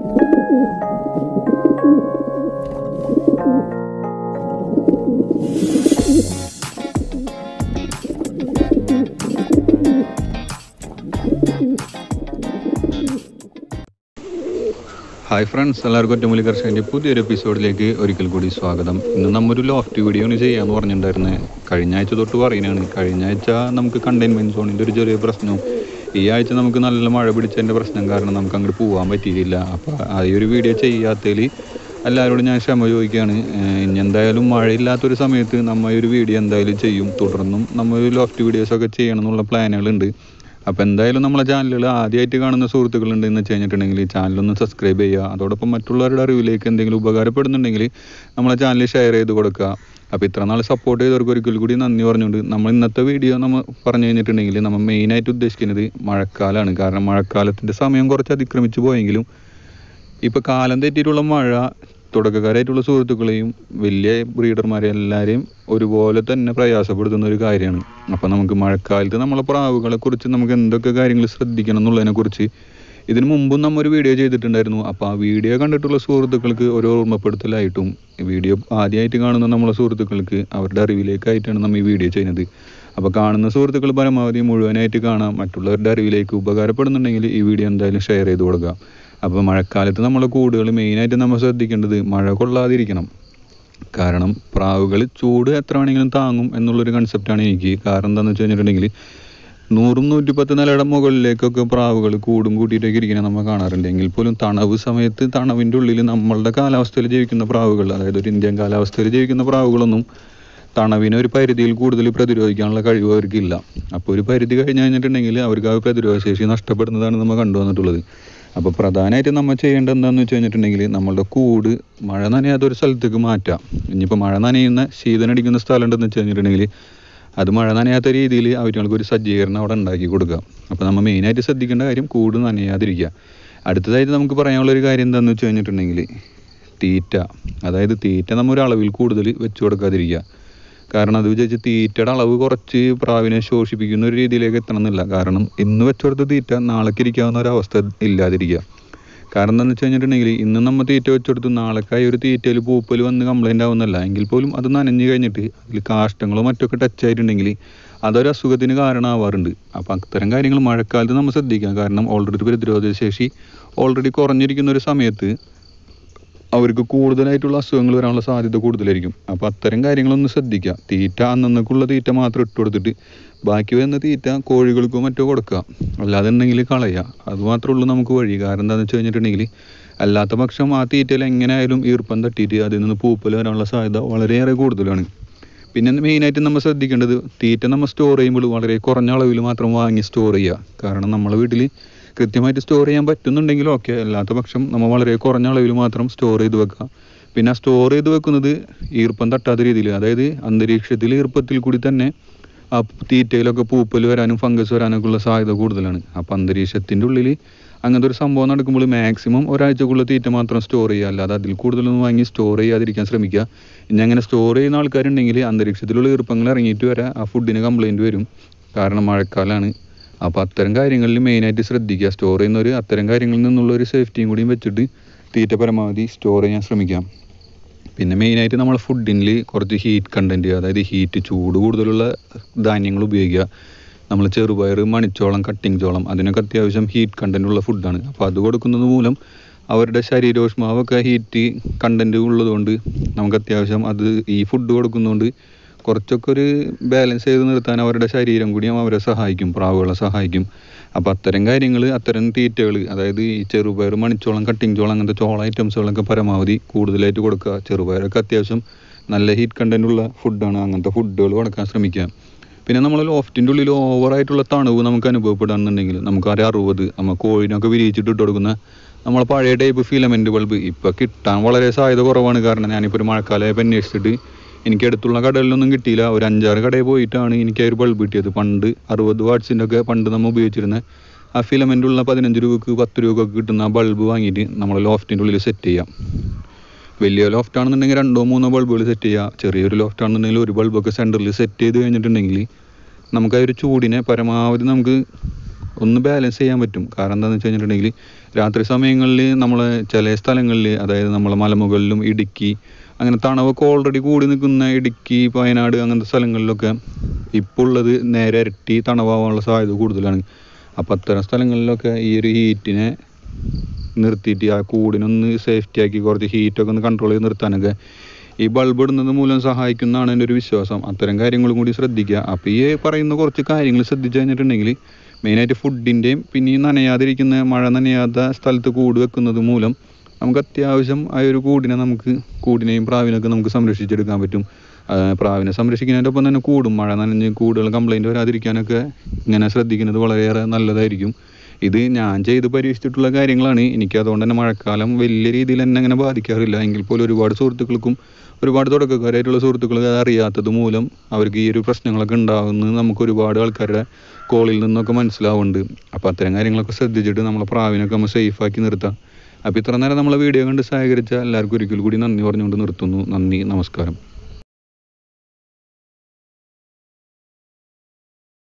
hi friends എല്ലാവർക്കും ഒറ്റമൂലി കർഷകൻ്റെ പുതിയൊരു എപ്പിസോഡിലേക്ക് ഒരിക്കൽ കൂടി സ്വാഗതം ഇന്ന് നമ്മൊരു ലോഫ്റ്റ് വീഡിയോ ആണ് ചെയ്യാമെന്ന് പറഞ്ഞിട്ടുണ്ടായിരുന്നത് കഴിഞ്ഞ ആഴ്ച തൊട്ട് പറയുന്നതാണ് കഴിഞ്ഞ ആഴ്ച നമുക്ക് കണ്ടെയ്ൻമെൻറ്റ് സോണിൻ്റെ ഒരു ചെറിയ പ്രശ്നവും ഈ ആഴ്ച നമുക്ക് നല്ല മഴ പിടിച്ചതിൻ്റെ പ്രശ്നം കാരണം നമുക്ക് അങ്ങോട്ട് പോകാൻ പറ്റിയിട്ടില്ല അപ്പോൾ ആ ഒരു വീഡിയോ ചെയ്യാത്തതിൽ എല്ലാവരോടും ഞാൻ ക്ഷമ ചോദിക്കുകയാണ് ഏഹ് ഇനി എന്തായാലും മഴയില്ലാത്തൊരു സമയത്ത് നമ്മൾ ഈ ഒരു വീഡിയോ എന്തായാലും ചെയ്യും തുടർന്നും നമ്മൾ ലോഫ്റ്റ് വീഡിയോസൊക്കെ ചെയ്യണം എന്നുള്ള പ്ലാനുകളുണ്ട് അപ്പോൾ എന്തായാലും നമ്മളെ ചാനലുകൾ ആദ്യമായിട്ട് കാണുന്ന സുഹൃത്തുക്കളുണ്ട് എന്ന് വെച്ച് കഴിഞ്ഞിട്ടുണ്ടെങ്കിൽ ചാനലൊന്ന് സബ്സ്ക്രൈബ് ചെയ്യുക അതോടൊപ്പം മറ്റുള്ളവരുടെ അറിവിലേക്ക് എന്തെങ്കിലും ഉപകാരപ്പെടുന്നുണ്ടെങ്കിൽ നമ്മളെ ചാനൽ ഷെയർ ചെയ്ത് കൊടുക്കുക അപ്പോൾ ഇത്ര നാൾ സപ്പോർട്ട് ചെയ്തവർക്ക് ഒരിക്കൽ കൂടി നന്ദി പറഞ്ഞുകൊണ്ട് നമ്മൾ ഇന്നത്തെ വീഡിയോ നമ്മൾ പറഞ്ഞു കഴിഞ്ഞിട്ടുണ്ടെങ്കിൽ നമ്മൾ മെയിനായിട്ട് ഉദ്ദേശിക്കുന്നത് മഴക്കാലമാണ് കാരണം മഴക്കാലത്തിൻ്റെ സമയം കുറച്ച് അതിക്രമിച്ചു പോയെങ്കിലും ഇപ്പോൾ കാലം തെറ്റിയിട്ടുള്ള മഴ തുടക്കക്കാരായിട്ടുള്ള സുഹൃത്തുക്കളെയും വലിയ ബ്രീഡർമാരെ എല്ലാവരെയും ഒരുപോലെ തന്നെ പ്രയാസപ്പെടുത്തുന്ന ഒരു കാര്യമാണ് അപ്പോൾ നമുക്ക് മഴക്കാലത്ത് നമ്മളെ പ്രാവുകളെ കുറിച്ച് നമുക്ക് എന്തൊക്കെ കാര്യങ്ങൾ ശ്രദ്ധിക്കണം എന്നുള്ളതിനെ കുറിച്ച് ഇതിനു മുമ്പും നമ്മൾ ഒരു വീഡിയോ ചെയ്തിട്ടുണ്ടായിരുന്നു അപ്പോൾ ആ വീഡിയോ കണ്ടിട്ടുള്ള സുഹൃത്തുക്കൾക്ക് ഒരു ഓർമ്മപ്പെടുത്തലായിട്ടും ഈ വീഡിയോ ആദ്യമായിട്ട് കാണുന്ന നമ്മളെ സുഹൃത്തുക്കൾക്ക് അവരുടെ അറിവിലേക്കായിട്ടാണ് നമ്മൾ ഈ വീഡിയോ ചെയ്യുന്നത് അപ്പോൾ കാണുന്ന സുഹൃത്തുക്കൾ പരമാവധി മുഴുവനായിട്ട് കാണാം മറ്റുള്ളവരുടെ അറിവിലേക്ക് ഉപകാരപ്പെടുന്നുണ്ടെങ്കിൽ ഈ വീഡിയോ എന്തായാലും ഷെയർ ചെയ്ത് കൊടുക്കുക അപ്പോൾ മഴക്കാലത്ത് നമ്മളെ കൂടുകൾ മെയിനായിട്ട് നമ്മൾ ശ്രദ്ധിക്കേണ്ടത് മഴ കൊള്ളാതിരിക്കണം കാരണം പ്രാവുകൾ ചൂട് എത്ര വേണമെങ്കിലും താങ്ങും എന്നുള്ളൊരു കൺസെപ്റ്റാണ് എനിക്ക് കാരണം എന്താണെന്ന് വെച്ച് കഴിഞ്ഞിട്ടുണ്ടെങ്കിൽ നൂറും നൂറ്റിപ്പത്ത് നിലയുടെ മുകളിലേക്കൊക്കെ പ്രാവുകൾ കൂടും കൂട്ടിയിട്ടൊക്കെ ഇരിക്കുന്നത് നമ്മൾ കാണാറുണ്ട് എങ്കിൽ പോലും തണവ് സമയത്ത് തണവിൻ്റെ ഉള്ളിൽ നമ്മളുടെ കാലാവസ്ഥയിൽ ജീവിക്കുന്ന പ്രാവുകൾ അതായത് ഒരു ഇന്ത്യൻ കാലാവസ്ഥയിൽ ജീവിക്കുന്ന പ്രാവുകളൊന്നും തണവിനെ ഒരു പരിധിയിൽ കൂടുതൽ പ്രതിരോധിക്കാനുള്ള കഴിവ് അവർക്കില്ല അപ്പോൾ ഒരു പരിധി കഴിഞ്ഞ് കഴിഞ്ഞിട്ടുണ്ടെങ്കിൽ അവർക്ക് ആ പ്രതിരോധ ശേഷി നഷ്ടപ്പെടുന്നതാണ് നമ്മൾ കണ്ടുവന്നിട്ടുള്ളത് അപ്പോൾ പ്രധാനമായിട്ടും നമ്മൾ ചെയ്യേണ്ടത് എന്താണെന്ന് വെച്ച് കഴിഞ്ഞിട്ടുണ്ടെങ്കിൽ നമ്മളുടെ കൂട് മഴ നനയാത്ത ഒരു സ്ഥലത്തേക്ക് മാറ്റാം ഇനിയിപ്പോൾ മഴ നനയുന്ന ശീതനടിക്കുന്ന സ്ഥലം ഉണ്ടെന്ന് വെച്ച് കഴിഞ്ഞിട്ടുണ്ടെങ്കിൽ അത് മഴ നനയാത്ത രീതിയിൽ അവർക്ക് ഒരു സജ്ജീകരണം അവിടെ ഉണ്ടാക്കി കൊടുക്കുക അപ്പോൾ നമ്മൾ മെയിനായിട്ട് ശ്രദ്ധിക്കേണ്ട കാര്യം കൂട് നനയാതിരിക്കുക അടുത്തതായിട്ട് നമുക്ക് പറയാനുള്ളൊരു കാര്യം എന്താണെന്ന് വെച്ച് കഴിഞ്ഞിട്ടുണ്ടെങ്കിൽ തീറ്റ അതായത് തീറ്റ നമ്മൾ ഒരു അളവിൽ കൂടുതൽ വെച്ച് കൊടുക്കാതിരിക്കുക കാരണം അത് വിചാരിച്ച് തീറ്റയുടെ അളവ് കുറച്ച് പ്രാവിനെ ശോഷിപ്പിക്കുന്ന ഒരു രീതിയിലേക്ക് എത്തണമെന്നില്ല കാരണം ഇന്ന് വെച്ചുകൊടുത്ത തീറ്റ നാളേക്ക് ഇരിക്കാവുന്ന ഒരു അവസ്ഥ ഇല്ലാതിരിക്കുക കാരണം എന്താണെന്ന് വെച്ച് കഴിഞ്ഞിട്ടുണ്ടെങ്കിൽ ഇന്ന് നമ്മൾ തീറ്റ വെച്ചുകൊടുത്ത് നാളേക്കായി ഒരു തീറ്റയിൽ പൂപ്പൽ വന്ന് കംപ്ലൈൻ്റ് ആവുന്നല്ല എങ്കിൽ പോലും അത് നനഞ്ഞു കഴിഞ്ഞിട്ട് അതിൽ കാഷ്ടങ്ങളോ മറ്റൊക്കെ ടച്ച് ആയിട്ടുണ്ടെങ്കിൽ അതൊരു അസുഖത്തിന് കാരണമാവാറുണ്ട് അപ്പോൾ അത്തരം കാര്യങ്ങൾ മഴക്കാലത്ത് നമ്മൾ ശ്രദ്ധിക്കുക കാരണം ഓൾറെഡി പ്രതിരോധ ശേഷി ഓൾറെഡി കുറഞ്ഞിരിക്കുന്ന ഒരു സമയത്ത് അവർക്ക് കൂടുതലായിട്ടുള്ള അസുഖങ്ങൾ വരാനുള്ള സാധ്യത കൂടുതലായിരിക്കും അപ്പോൾ അത്തരം കാര്യങ്ങളൊന്ന് ശ്രദ്ധിക്കുക തീറ്റ അന്നന്നേക്കുള്ള തീറ്റ മാത്രം ഇട്ട് കൊടുത്തിട്ട് ബാക്കി വരുന്ന തീറ്റ കോഴികൾക്കോ മറ്റോ കൊടുക്കുക അല്ലാതെ ഉണ്ടെങ്കിൽ കളയുക അത് മാത്രമേ ഉള്ളൂ നമുക്ക് വഴി കാരണം എന്താണെന്ന് വെച്ച് കഴിഞ്ഞിട്ടുണ്ടെങ്കിൽ അല്ലാത്ത പക്ഷം ആ തീറ്റയിൽ എങ്ങനെയായാലും ഈർപ്പം തട്ടിയിട്ട് അതിൽ നിന്ന് പൂപ്പൽ വരാനുള്ള സാധ്യത വളരെയേറെ കൂടുതലാണ് പിന്നെ മെയിനായിട്ട് നമ്മൾ ശ്രദ്ധിക്കേണ്ടത് തീറ്റ നമ്മൾ സ്റ്റോർ ചെയ്യുമ്പോൾ വളരെ കുറഞ്ഞ അളവിൽ മാത്രം വാങ്ങി സ്റ്റോർ ചെയ്യുക കാരണം നമ്മളെ വീട്ടിൽ കൃത്യമായിട്ട് സ്റ്റോർ ചെയ്യാൻ പറ്റുന്നുണ്ടെങ്കിൽ ഓക്കെ അല്ലാത്ത പക്ഷം നമ്മൾ വളരെ കുറഞ്ഞ അളവിൽ മാത്രം സ്റ്റോർ ചെയ്ത് വെക്കുക പിന്നെ ആ സ്റ്റോർ ചെയ്ത് വെക്കുന്നത് ഈർപ്പം തട്ടാത്ത രീതിയിൽ അതായത് അന്തരീക്ഷത്തിൽ ഈർപ്പത്തിൽ കൂടി തന്നെ ആ തീറ്റയിലൊക്കെ പൂപ്പൽ വരാനും ഫംഗസ് വരാനൊക്കെ ഉള്ള സാധ്യത കൂടുതലാണ് അപ്പം അന്തരീക്ഷത്തിൻ്റെ ഉള്ളിൽ അങ്ങനത്തെ ഒരു സംഭവം നടക്കുമ്പോൾ മാക്സിമം ഒരാഴ്ചക്കുള്ള തീറ്റ മാത്രം സ്റ്റോർ ചെയ്യുക അല്ലാതെ അതിൽ കൂടുതലൊന്നും വാങ്ങി സ്റ്റോർ ചെയ്യാതിരിക്കാൻ ശ്രമിക്കുക ഇനി അങ്ങനെ സ്റ്റോർ ചെയ്യുന്ന ആൾക്കാരുണ്ടെങ്കിൽ അന്തരീക്ഷത്തിലുള്ള ഈർപ്പങ്ങൾ ഇറങ്ങിയിട്ട് വരെ ആ ഫുഡിന് കംപ്ലൈൻറ്റ് വരും കാരണം മഴക്കാലമാണ് അപ്പോൾ അത്തരം കാര്യങ്ങളിൽ മെയിനായിട്ട് ശ്രദ്ധിക്കുക സ്റ്റോർ ചെയ്യുന്നവർ അത്തരം കാര്യങ്ങളിൽ നിന്നുള്ള ഒരു സേഫ്റ്റിയും കൂടിയും വെച്ചിട്ട് തീറ്റ പരമാവധി സ്റ്റോർ ചെയ്യാൻ ശ്രമിക്കാം പിന്നെ മെയിനായിട്ട് നമ്മൾ ഫുഡിൽ കുറച്ച് ഹീറ്റ് കണ്ടൻറ്റ് അതായത് ഹീറ്റ് ചൂട് കൂടുതലുള്ള ധാന്യങ്ങൾ ഉപയോഗിക്കുക നമ്മൾ ചെറുപയർ മണിച്ചോളം കട്ടിങ് ചോളം അതിനൊക്കെ അത്യാവശ്യം ഹീറ്റ് കണ്ടൻ്റ് ഉള്ള ഫുഡാണ് അപ്പോൾ അത് കൊടുക്കുന്നത് മൂലം അവരുടെ ശരീരോഷ്മാവൊക്കെ ഹീറ്റ് കണ്ടൻറ്റ് ഉള്ളതുകൊണ്ട് നമുക്ക് അത്യാവശ്യം അത് ഈ ഫുഡ് കൊടുക്കുന്നതുകൊണ്ട് കുറച്ചൊക്കെ ഒരു ബാലൻസ് ചെയ്ത് നിർത്താൻ അവരുടെ ശരീരം കൂടിയും അവരെ സഹായിക്കും പ്രാവുകളെ സഹായിക്കും അപ്പോൾ അത്തരം കാര്യങ്ങൾ അത്തരം തീറ്റകൾ അതായത് ഈ ചെറുപയർ മണിച്ചോളം കട്ടിങ് ചോളം അങ്ങനത്തെ ചോള ഐറ്റംസുകളൊക്കെ പരമാവധി കൂടുതലായിട്ട് കൊടുക്കുക ചെറുപയറൊക്കെ അത്യാവശ്യം നല്ല ഹീറ്റ് കണ്ടൻ്റ് ഉള്ള ഫുഡാണ് അങ്ങനത്തെ ഫുഡുകൾ കൊടുക്കാൻ ശ്രമിക്കുക പിന്നെ നമ്മൾ ലോഫ്റ്റിൻ്റെ ഉള്ളിൽ ഓവറായിട്ടുള്ള തണുവ് നമുക്ക് അനുഭവപ്പെടുകയാണെന്നുണ്ടെങ്കിൽ നമുക്ക് ഒരു അറുപത് നമ്മൾ കോഴിനൊക്കെ വിരിയിച്ചിട്ട് ഇട്ട് കൊടുക്കുന്ന നമ്മളെ പഴയ ടൈപ്പ് ഫിലമെൻറ്റ് ബൾബ് ഇപ്പോൾ കിട്ടാൻ വളരെ സാധ്യത കുറവാണ് കാരണം ഞാനിപ്പോൾ ഒരു മഴക്കാലമായപ്പോൾ അന്വേഷിച്ചിട്ട് എനിക്ക് അടുത്തുള്ള കടകളിലൊന്നും കിട്ടിയില്ല ഒരു അഞ്ചാറ് കടയിൽ പോയിട്ടാണ് എനിക്ക് ആ ഒരു ബൾബ് കിട്ടിയത് പണ്ട് അറുപത് വാട്ട്സിൻ്റെ ഒക്കെ പണ്ട് നമ്മൾ ഉപയോഗിച്ചിരുന്ന ആ ഫിലമെൻ്റ് ഉള്ള പതിനഞ്ച് രൂപക്ക് പത്ത് രൂപക്ക് കിട്ടുന്ന ആ ബൾബ് വാങ്ങിയിട്ട് നമ്മൾ ലോഫ്റ്റിൻ്റെ ഉള്ളിൽ സെറ്റ് ചെയ്യാം വലിയ ലോഫ്റ്റ് ആണെന്നുണ്ടെങ്കിൽ രണ്ടോ മൂന്നോ ബൾബുകൾ സെറ്റ് ചെയ്യുക ചെറിയൊരു ലോഫ്റ്റ് ആണെന്നുണ്ടെങ്കിൽ ഒരു ബൾബൊക്കെ സെൻറ്ററിൽ സെറ്റ് ചെയ്ത് കഴിഞ്ഞിട്ടുണ്ടെങ്കിൽ നമുക്ക് ആ ഒരു ചൂടിനെ പരമാവധി നമുക്ക് ഒന്ന് ബാലൻസ് ചെയ്യാൻ പറ്റും കാരണം എന്താണെന്ന് വെച്ച് കഴിഞ്ഞിട്ടുണ്ടെങ്കിൽ രാത്രി സമയങ്ങളിൽ നമ്മൾ ചില സ്ഥലങ്ങളിൽ അതായത് നമ്മളെ മലമുകളിലും ഇടുക്കി അങ്ങനെ തണവൊക്കെ ഓൾറെഡി കൂടി നിൽക്കുന്ന ഇടുക്കി വയനാട് അങ്ങനത്തെ സ്ഥലങ്ങളിലൊക്കെ ഇപ്പോൾ ഉള്ളത് നേരെ ഇരട്ടി തണവാകാനുള്ള സാധ്യത കൂടുതലാണ് അപ്പം അത്തരം സ്ഥലങ്ങളിലൊക്കെ ഈ ഒരു ഹീറ്റിനെ നിർത്തിയിട്ട് ആ കൂടിനൊന്ന് സേഫ്റ്റി ആക്കി കുറച്ച് ഹീറ്റൊക്കെ ഒന്ന് കൺട്രോൾ ചെയ്ത് നിർത്താനൊക്കെ ഈ ബൾബ് ഇടുന്നത് മൂലം സഹായിക്കുന്നതാണ് എൻ്റെ ഒരു വിശ്വാസം അത്തരം കാര്യങ്ങളും കൂടി ശ്രദ്ധിക്കുക അപ്പോൾ ഈ പറയുന്ന കുറച്ച് കാര്യങ്ങൾ ശ്രദ്ധിച്ചു കഴിഞ്ഞിട്ടുണ്ടെങ്കിൽ മെയിനായിട്ട് ഫുഡിൻ്റെയും പിന്നെ ഈ നനയാതിരിക്കുന്ന മഴ നനയാത്ത സ്ഥലത്ത് കൂട് വെക്കുന്നത് മൂലം നമുക്ക് അത്യാവശ്യം ആ ഒരു കൂടിനെ നമുക്ക് കൂടിനെയും പ്രാവിനൊക്കെ നമുക്ക് സംരക്ഷിച്ചെടുക്കാൻ പറ്റും ആ, പ്രാവിനെ സംരക്ഷിക്കുന്നതിൻ്റെ ഒപ്പം തന്നെ കൂടും മഴ നനഞ്ഞ് കൂടുകൾ കംപ്ലൈൻറ്റ് വരാതിരിക്കാനൊക്കെ ഇങ്ങനെ ശ്രദ്ധിക്കുന്നത് വളരെയേറെ നല്ലതായിരിക്കും ഇത് ഞാൻ ചെയ്ത് പരീക്ഷിച്ചിട്ടുള്ള കാര്യങ്ങളാണ് എനിക്ക് അതുകൊണ്ട് തന്നെ മഴക്കാലം വലിയ രീതിയിൽ എന്നെ അങ്ങനെ ബാധിക്കാറില്ല എങ്കിൽ പോലും ഒരുപാട് സുഹൃത്തുക്കൾക്കും ഒരുപാട് തുടക്കക്കാരായിട്ടുള്ള സുഹൃത്തുക്കൾക്ക് അത് അറിയാത്തത് മൂലം അവർക്ക് ഈ ഒരു പ്രശ്നങ്ങളൊക്കെ ഉണ്ടാകുന്നത് നമുക്ക് ഒരുപാട് ആൾക്കാരുടെ കോളിൽ നിന്നൊക്കെ മനസ്സിലാവുന്നുണ്ട് അപ്പോൾ അത്തരം കാര്യങ്ങളൊക്കെ ശ്രദ്ധിച്ചിട്ട് നമ്മളെ പ്രാവിനൊക്കെ നമ്മൾ സേഫാക്കി നിർത്താം അപ്പോൾ ഇത്ര നേരം നമ്മളെ വീഡിയോ കണ്ട് സഹകരിച്ച എല്ലാവർക്കും ഒരിക്കൽ കൂടി നന്ദി പറഞ്ഞുകൊണ്ട് നിർത്തുന്നു നന്ദി നമസ്കാരം